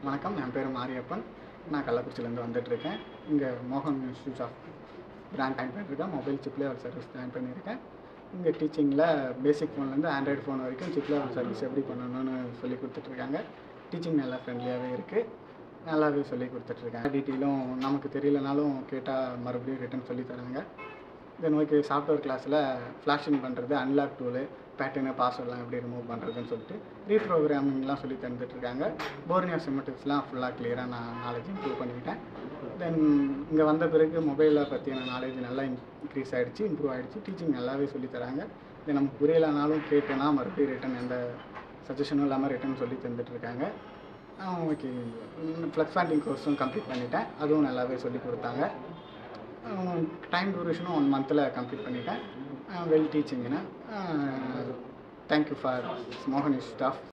வணக்கம் என் பேர் மாரியப்பன் நான் கள்ளக்குறிச்சியிலேருந்து வந்துட்டுருக்கேன் இங்கே மோகன் இன்ஸ்டியூட் ஆஃப் பிராண்ட் ஜாயின் பண்ணியிருக்கேன் mobile chip level service join பண்ணியிருக்கேன் இங்கே டீச்சிங்கில் பேசிக் ஃபோன்லேருந்து ஆண்ட்ராய்டு ஃபோன் வரைக்கும் சிப் லெவல் சர்வீஸ் எப்படி பண்ணணும்னு சொல்லி கொடுத்துட்ருக்காங்க டீச்சிங் நல்லா ஃப்ரெண்ட்லியாகவே இருக்குது நல்லாவே சொல்லி கொடுத்துட்ருக்காங்க டீட்டெயிலும் நமக்கு தெரியலனாலும் கேட்டால் மறுபடியும் ரிட்டன் சொல்லி தராங்க தென் ஓகே சாஃப்ட்வேர் கிளாஸில் ஃப்ளாஷிங் பண்ணுறது அன்லாக் டூலு பேட்டர்னு பாஸ்வேர்ட்லாம் எப்படி ரிமூவ் பண்ணுறதுன்னு சொல்லிட்டு ரீப்ரோக்ராமிங்லாம் சொல்லி தந்துட்டுருக்காங்க போர்னியா சிமெட்டிக்ஸ்லாம் ஃபுல்லாக கிளியராக நான் நாலேஜ் இம்ப்ரூவ் பண்ணிக்கிட்டேன் தென் இங்கே வந்த பிறகு மொபைலை பற்றின நாலேஜ் நல்லா இன்க்ரீஸ் ஆகிடுச்சு இம்ப்ரூவ் ஆகிடுச்சு டீச்சிங் நல்லாவே சொல்லி தராங்க இது நமக்கு புரியலைனாலும் கேட்டேன்னா மறுபடியும் ரிட்டன் எந்த சஜஷனும் இல்லாமல் ரிட்டன் சொல்லி தந்துட்டுருக்காங்க ஓகே ஃப்ளக்ஸ் பேண்டிங் கோர்ஸும் கம்ப்ளீட் பண்ணிட்டேன் அதுவும் நல்லாவே சொல்லி கொடுத்தாங்க டைம் டூரேஷனும் ஒன் மந்தில் கம்ப்ளீட் பண்ணிட்டேன் வெல் டீச்சிங்னா தேங்க்யூ ஃபார் மோகன் ஸ்டாஃப்